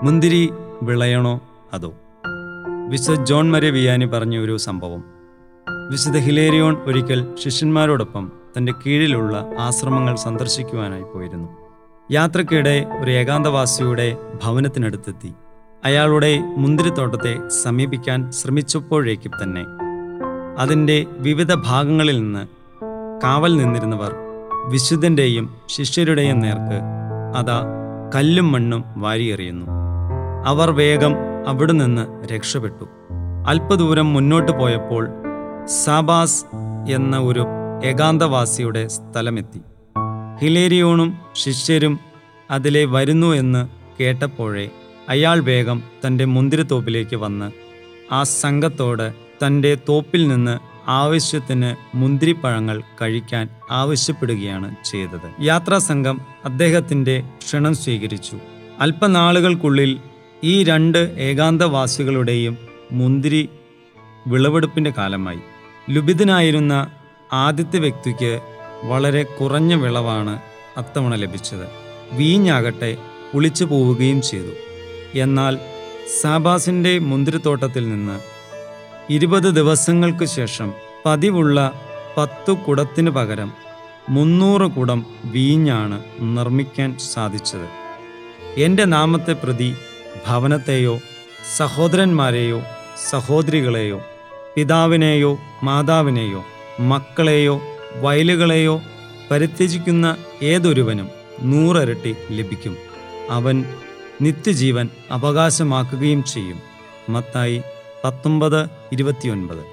മുന്തിരി വിളയണോ അതോ വിശുദ്ധ ജോൺ മരെ വിയാനി പറഞ്ഞ ഒരു സംഭവം വിശുദ്ധ ഹിലേരിയോൺ ഒരിക്കൽ ശിഷ്യന്മാരോടൊപ്പം തൻ്റെ കീഴിലുള്ള ആശ്രമങ്ങൾ സന്ദർശിക്കുവാനായി പോയിരുന്നു യാത്രക്കിടെ ഒരു ഏകാന്തവാസിയുടെ ഭവനത്തിനടുത്തെത്തി അയാളുടെ മുന്തിരിത്തോട്ടത്തെ സമീപിക്കാൻ ശ്രമിച്ചപ്പോഴേക്കും തന്നെ അതിൻ്റെ വിവിധ ഭാഗങ്ങളിൽ നിന്ന് കാവൽ നിന്നിരുന്നവർ വിശുദ്ധൻ്റെയും ശിഷ്യരുടെയും നേർക്ക് അതാ കല്ലും മണ്ണും വാരിയെറിയുന്നു അവർ വേഗം അവിടെ നിന്ന് രക്ഷപ്പെട്ടു അല്പദൂരം മുന്നോട്ട് പോയപ്പോൾ സാബാസ് എന്ന ഒരു ഏകാന്തവാസിയുടെ സ്ഥലമെത്തി ഹിലേരിയോണും ശിഷ്യരും അതിലെ വരുന്നു എന്ന് കേട്ടപ്പോഴേ അയാൾ വേഗം തൻ്റെ മുന്തിരിത്തോപ്പിലേക്ക് വന്ന് ആ സംഘത്തോട് തൻ്റെ തോപ്പിൽ നിന്ന് ആവശ്യത്തിന് മുന്തിരിപ്പഴങ്ങൾ കഴിക്കാൻ ആവശ്യപ്പെടുകയാണ് ചെയ്തത് യാത്രാസംഘം അദ്ദേഹത്തിൻ്റെ ക്ഷണം സ്വീകരിച്ചു അല്പനാളുകൾക്കുള്ളിൽ ഈ രണ്ട് ഏകാന്തവാസികളുടെയും മുന്തിരി വിളവെടുപ്പിൻ്റെ കാലമായി ലുബിതനായിരുന്ന ആദ്യത്തെ വ്യക്തിക്ക് വളരെ കുറഞ്ഞ വിളവാണ് അത്തവണ ലഭിച്ചത് വീഞ്ഞാകട്ടെ പുളിച്ചു പോവുകയും ചെയ്തു എന്നാൽ സാബാസിൻ്റെ മുന്തിരിത്തോട്ടത്തിൽ നിന്ന് ഇരുപത് ദിവസങ്ങൾക്ക് ശേഷം പതിവുള്ള പത്തു കുടത്തിനു പകരം മുന്നൂറ് കുടം വീഞ്ഞാണ് നിർമ്മിക്കാൻ സാധിച്ചത് എൻ്റെ നാമത്തെ പ്രതി ഭവനത്തെയോ സഹോദരന്മാരെയോ സഹോദരികളെയോ പിതാവിനെയോ മാതാവിനെയോ മക്കളെയോ വയലുകളെയോ പരിത്യജിക്കുന്ന ഏതൊരുവനും നൂറരട്ടി ലഭിക്കും അവൻ നിത്യജീവൻ അവകാശമാക്കുകയും ചെയ്യും മത്തായി പത്തൊമ്പത് ഇരുപത്തിയൊൻപത്